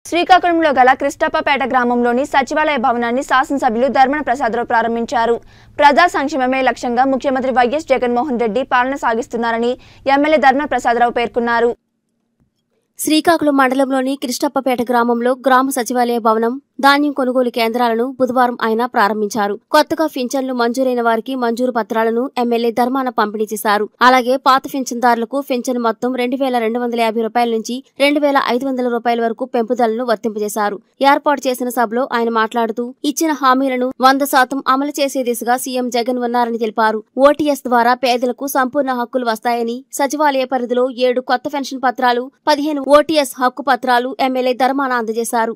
శ్రీకాకుళంలో గల కృష్ణప్పపేట గ్రామంలోని సచివాలయ భవనాన్ని శాసనసభ్యులు ధర్మన ప్రసాదరావు ప్రారంభించారు ప్రజా సంక్షేమమే లక్ష్యంగా ముఖ్యమంత్రి వైఎస్ జగన్మోహన్ రెడ్డి పాలన సాగిస్తున్నారని ఎమ్మెల్యే ధర్మన ప్రసాదరావు పేర్కొన్నారు శ్రీకాకుళం మండలంలోని కృష్ణప్పపేట గ్రామంలో గ్రామ సచివాలయ భవనం ధాన్యం కొనుగోలు కేంద్రాలను బుధవారం ఆయన ప్రారంభించారు కొత్తగా పింఛన్లు మంజూరైన వారికి మంజూరు పత్రాలను ఎమ్మెల్యే ధర్మాన పంపిణీ చేశారు అలాగే పాత పింఛన్దారులకు పింఛన్ మొత్తం రెండు వేల రెండు వందల యాభై రూపాయల నుంచి రెండు వేల ఐదు వందల రూపాయల వరకు పెంపుదలను వర్తింపజేశారు ఏర్పాటు చేసిన సభలో ఆయన మాట్లాడుతూ ఇచ్చిన హామీలను వంద శాతం అమలు చేసే దిశగా సీఎం జగన్ ఉన్నారని తెలిపారు ఓటీఎస్ ద్వారా పేదలకు సంపూర్ణ హక్కులు వస్తాయని సచివాలయ పరిధిలో ఏడు కొత్త పెన్షన్ పత్రాలు పదిహేను ఓటీఎస్ హక్కు పత్రాలు ఎమ్మెల్యే ధర్మాన అందజేశారు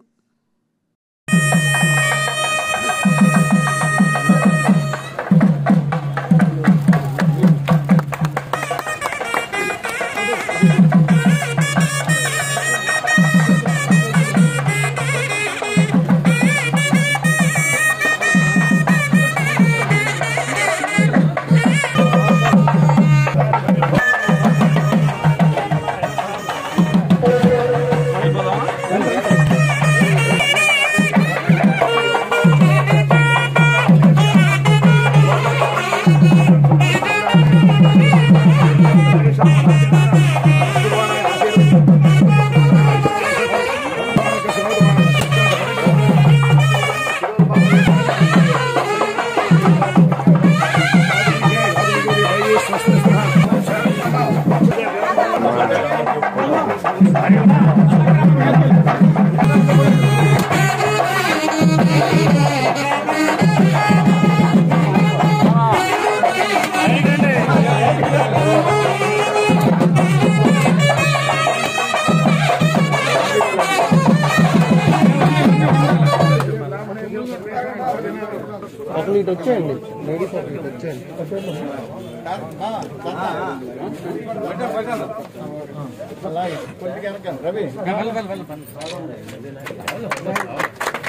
ఒకరు ఇటు వచ్చేయండి లేడీస్ ఒకరు ఇటు వచ్చేయండి అలాగే కొద్దిగా వెనకాల. రవి